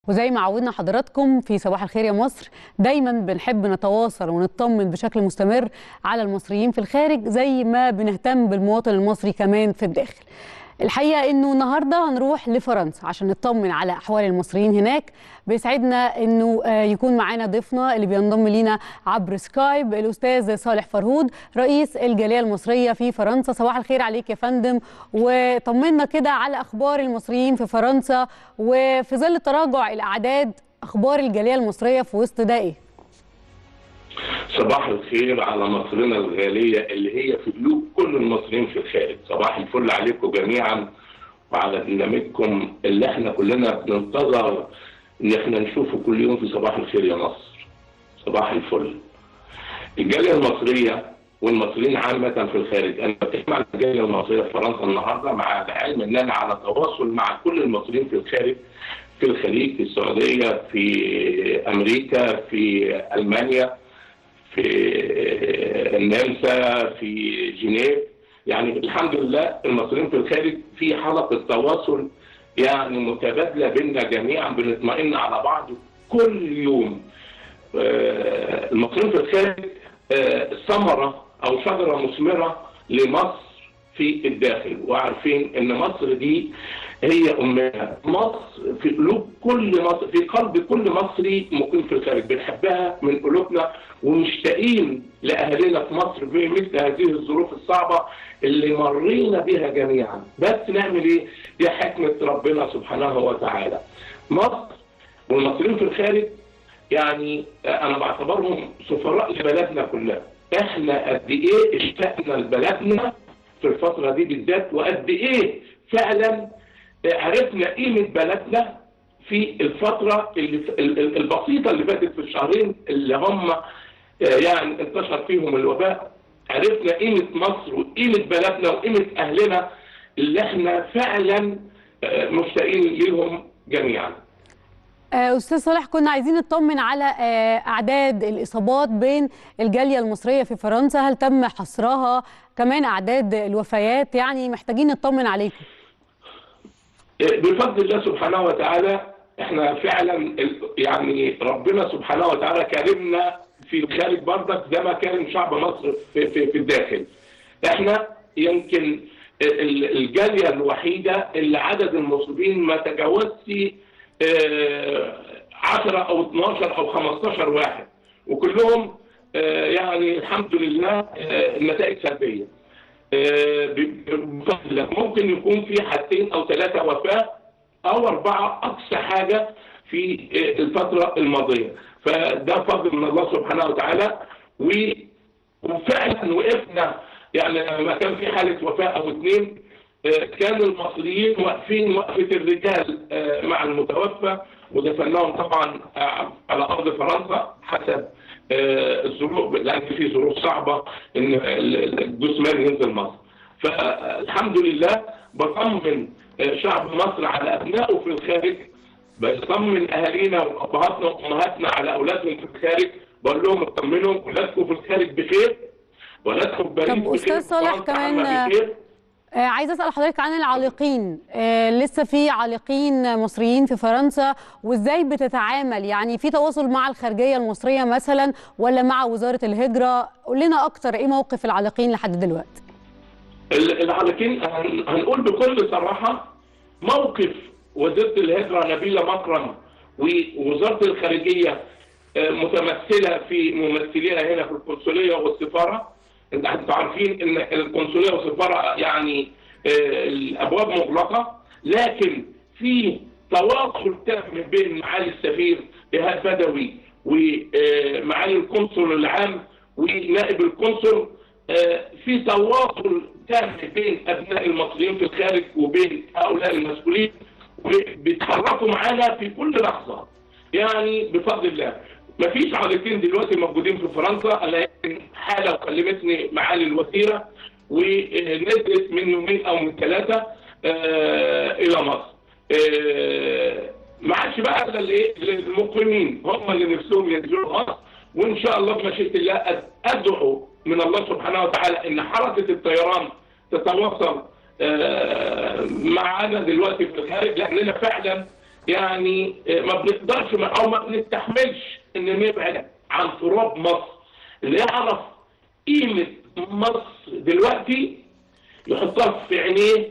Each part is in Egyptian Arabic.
وزي ما عودنا حضراتكم في صباح الخير يا مصر دايما بنحب نتواصل ونطمن بشكل مستمر على المصريين في الخارج زي ما بنهتم بالمواطن المصري كمان في الداخل الحقيقه انه النهارده هنروح لفرنسا عشان نطمن على احوال المصريين هناك بيسعدنا انه آه، يكون معانا ضيفنا اللي بينضم لينا عبر سكايب الاستاذ صالح فرهود رئيس الجاليه المصريه في فرنسا صباح الخير عليك يا فندم وطمنا كده على اخبار المصريين في فرنسا وفي ظل تراجع الاعداد اخبار الجاليه المصريه في وسط ده ايه صباح الخير على مصرنا الغالية اللي هي في قلوب كل المصريين في الخارج صباح الفل عليكم جميعا وعلى برنامجكم اللي احنا كلنا بننتظر ان احنا نشوفه كل يوم في صباح الخير يا مصر صباح الفل الجالية المصرية والمصريين عامة في الخارج أنا بتكلم عن الجالية المصرية في فرنسا النهاردة مع العلم إن أنا على تواصل مع كل المصريين في الخارج في الخليج في السعودية في أمريكا في ألمانيا في النمسا في جنيف يعني الحمد لله المصريين في الخارج في حلقة تواصل يعني متبادلة بيننا جميعا بنطمئن على بعض كل يوم آه، المصريين في الخارج آه، ثمرة أو شجرة مثمرة لمصر في الداخل وعارفين ان مصر دي هي امنا مصر في قلوب كل مصر في قلب كل مصري مقيم في الخارج بنحبها من قلوبنا ومشتاقين لاهالينا في مصر في مثل هذه الظروف الصعبه اللي مرينا بها جميعا بس نعمل ايه؟ دي حكمه ربنا سبحانه وتعالى مصر والمصريين في الخارج يعني انا بعتبرهم سفراء لبلدنا كلها احنا قد ايه اشتقنا لبلدنا في الفترة دي بالذات وقد ايه فعلا عرفنا قيمة بلدنا في الفترة اللي البسيطة اللي فاتت في الشهرين اللي هم يعني انتشر فيهم الوباء عرفنا قيمة مصر وقيمة بلدنا وقيمة أهلنا اللي احنا فعلا مشتاقين ليهم جميعا آه، استاذ صالح كنا عايزين نطمن على آه، اعداد الاصابات بين الجاليه المصريه في فرنسا هل تم حصرها كمان اعداد الوفيات يعني محتاجين نطمن عليكم بفضل الله سبحانه وتعالى احنا فعلا يعني ربنا سبحانه وتعالى كرمنا في الخارج برضك زي ما كرم شعب مصر في, في, في الداخل احنا يمكن الجاليه الوحيده اللي عدد المصابين ما تجاوزش 10 او 12 او 15 واحد وكلهم يعني الحمد لله النتائج سلبيه ممكن يكون في حالتين او ثلاثه وفاه او اربعه اقصى حاجه في الفتره الماضيه فده فضل من الله سبحانه وتعالى وفعلا وقفنا يعني لما كان في حاله وفاه او اثنين كان المصريين واقفين وقفه الرجال مع المتوفى ودفناهم طبعا على ارض فرنسا حسب الظروف لان في ظروف صعبه ان الجثمان ينزل مصر. فالحمد لله بطمن شعب مصر على ابنائه في الخارج بطمن اهالينا وابهاتنا وامهاتنا على اولادهم في الخارج بقول لهم اطمنهم اولادكم في الخارج بخير ولادكم في باريس طب استاذ صالح كمان آه عايزه اسال حضرتك عن العالقين آه لسه في عالقين مصريين في فرنسا وازاي بتتعامل يعني في تواصل مع الخارجيه المصريه مثلا ولا مع وزاره الهجره قول لنا اكتر ايه موقف العالقين لحد دلوقتي العالقين هنقول بكل صراحه موقف وزيره الهجره نبيله مكرم ووزاره الخارجيه متمثله في ممثليها هنا في القنصليه والسفاره انتوا عارفين ان القنصليه والسفاره يعني الابواب مغلقه لكن في تواصل تام بين معالي السفير ايهاب بدوي ومعالي القنصل العام ونائب القنصل في تواصل تام بين ابناء المصريين في الخارج وبين هؤلاء المسؤولين وبيتحركوا معانا في كل لحظه يعني بفضل الله ما فيش عالقين دلوقتي موجودين في فرنسا انا حاله وكلمتني معالي الوزيره ونزلت من يومين او من ثلاثه آه الى مصر. آه ما عادش بقى الا الايه المقيمين هم اللي نفسهم ينزلوا مصر وان شاء الله بمشيئه الله ادعو من الله سبحانه وتعالى ان حركه الطيران تتواصل آه معنا دلوقتي في الخارج لاننا فعلا يعني ما بنقدرش او ما بنستحملش ان نبعد عن تراب مصر اللي يعرف قيمه مصر دلوقتي يحطها في عينيه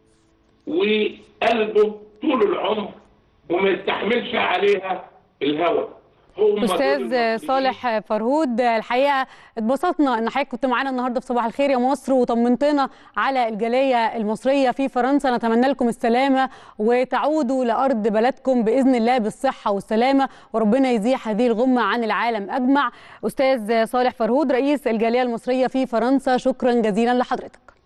وقلبه طول العمر وما يستحملش عليها الهوى هم استاذ صالح فرهود الحقيقه اتبسطنا ان حضرتك كنت معانا النهارده في صباح الخير يا مصر وطمنتنا على الجاليه المصريه في فرنسا نتمنى لكم السلامه وتعودوا لارض بلدكم باذن الله بالصحه والسلامه وربنا يزيح هذه الغمه عن العالم اجمع استاذ صالح فرهود رئيس الجاليه المصريه في فرنسا شكرا جزيلا لحضرتك